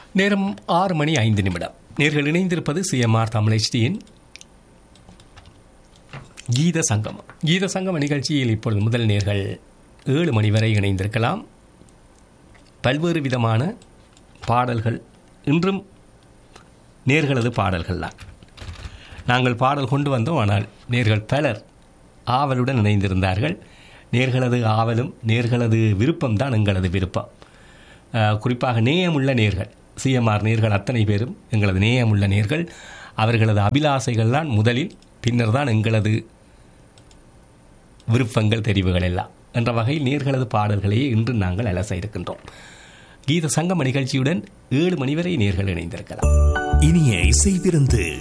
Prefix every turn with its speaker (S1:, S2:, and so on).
S1: நேரம் ஆறு மணி ஐந்து நிமிடம் நேர்கள் இணைந்திருப்பது சிஎம்ஆர் தமிழ்ச்சியின் கீத சங்கமம் கீத சங்கம நிகழ்ச்சியில் இப்பொழுது முதல் நேர்கள் ஏழு மணி வரை இணைந்திருக்கலாம் பல்வேறு விதமான பாடல்கள் இன்றும் நேர்களது பாடல்கள் தான் நாங்கள் பாடல் கொண்டு வந்தோம் ஆனால் நேர்கள் பலர் ஆவலுடன் இணைந்திருந்தார்கள் நேர்களது ஆவலும் நேர்களது விருப்பம் தான் எங்களது விருப்பம் அஹ், குறிப்பாக நேயமுள்ள நேர்கள் சிஎம்ஆர் நேர்கள் அத்தனை பேரும் எங்களது நேயமுள்ள நேர்கள் அவர்களது அபிலாசைகள் தான் முதலில் பின்னர் தான் எங்களது விருப்பங்கள் தெரிவுகள் எல்லாம் என்ற வகையில் நேர்களது பாடல்களையே இன்று நாங்கள் அலச இருக்கின்றோம் கீத சங்கம நிகழ்ச்சியுடன் ஏழு மணி வரை நேர்கள் இணைந்திருக்கலாம்
S2: இனிய இசை விருந்து